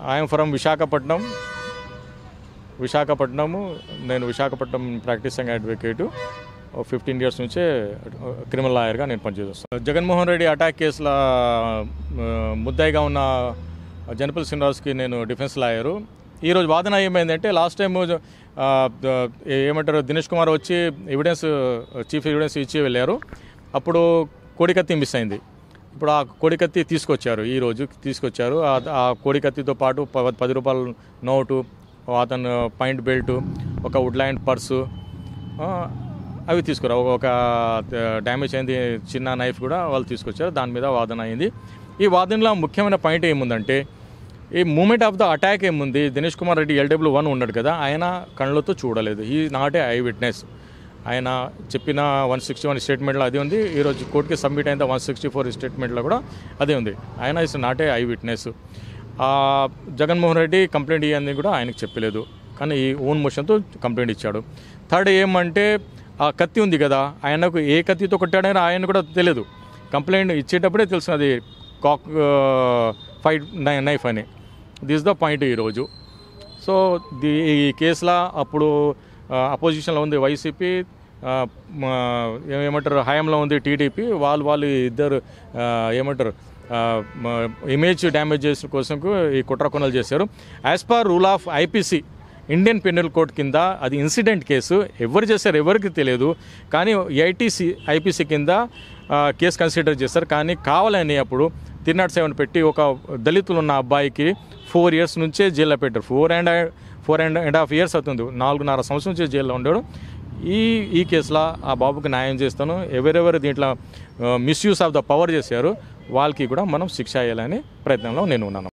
I'm from Visakhapatnam Visakhapatnam నేను Visakhapatnam practising advocate fifteen years నుంచే criminal లాయర్గా నేను పనిచేస్తాను జగన్మోహన్ రెడ్డి అటాక్ కేసుల ఆ, ముద్దాయిగా ఉన్న జనపల్ శ్రీనివాస్కి నేను డిఫెన్స్ లాయరు ఈరోజు వాదన ఏమైందంటే లాస్ట్ టైం ఏమంటారు దినేష్ కుమార్ వచ్చి ఎవిడెన్స్ చీఫ్ ఎవిడెన్స్ ఇచ్చి వెళ్ళారు అప్పుడు కోడికత్తి మిస్ అయింది ఇప్పుడు ఆ కోడికత్తి తీసుకొచ్చారు ఈ రోజు తీసుకొచ్చారు ఆ- ఆ కోడికత్తితో పాటు ప- పది రూపాయల నోటు అతను పాయింట్ బెల్ట్ ఒక వుడ్లాండ్ పర్సు ఆ, అవి తీసుకురా ఒక డ్యామేజ్ అయింది చిన్న నైఫ్ కూడా వాళ్ళు తీసుకొచ్చారు దాని మీద వాదన అయింది ఈ వాదనలో ముఖ్యమైన పాయింట్ ఏముందంటే ఈ మూమెంట్ ఆఫ్ ద అటాక్ ఏముంది దినేష్ కుమార్ రెడ్డి ఎల్డబ్ల్యూ వన్ ఉన్నాడు కదా ఆయన కళ్ళతో చూడలేదు ఈ నాట్ ఏ ఐ విట్నెస్ ఆయన చెప్పిన వన్ సిక్స్టీ వన్ స్టేట్మెంట్లో అదే ఉంది ఈరోజు కోర్టుకి సబ్మిట్ అయిన వన్ సిక్స్టీ ఫోర్ స్టేట్మెంట్లో కూడా అదే ఉంది ఆయన is not a eye witness Jaganmohan Reddy complaint ఇవ్వని కూడా ఆయనకు చెప్పలేదు కానీ ఈ ఓన్ మోషన్తో కంప్లైంట్ ఇచ్చాడు థర్డ్ ఏమంటే ఆ కత్తి ఉంది కదా ఆయనకు ఏ కత్తితో కొట్టాడని ఆయన కూడా తెలియదు కంప్లైంట్ ఇచ్చేటప్పుడే తెలిసినది కాక్ ఫైట్ నైఫ్ అని దిస్ ద పాయింట్ ఈరోజు సో ది ఈ కేసులో అప్పుడు అపోజిషన్లో ఉంది వైసీపీ ఆ, మా- ఏమంటారు హయాంలో ఉంది టీడీపీ వాళ్ళు వాళ్ళు ఇద్దరు ఆ, ఏమంటారు ఆ, మా- ఇమేజ్ డ్యామేజ్ చేసిన కోసం ఈ కుట్ర కొనలు చేశారు as per rule of IPC Indian penal code కింద అది ఇన్సిడెంట్ కేసు ఎవరు చేశారు ఎవరికి తెలియదు కానీ ఐటీసీ ఐపీసీ కింద ఆ, కేసు కన్సిడర్ చేస్తారు కానీ కావాలని అప్పుడు త్రీ నాట్ సెవెన్ పెట్టి ఒక దళితులు ఉన్న అబ్బాయికి ఫోర్ ఇయర్స్ నుంచే జైల్లో పెట్టారు four and four and and half years అవుతుంది నాలుగున్నర సంవత్సరం నుంచి జైల్లో ఉండాడు ఈ ఈ కేసులో ఆ బాబుకి న్యాయం చేస్తాను ఎవరెవరు దీంట్లో మిస్యూస్ ఆఫ్ ద పవర్ చేశారు వాళ్ళకి కూడా మనం శిక్ష వేయాలని ప్రయత్నంలో నేను ఉన్నాను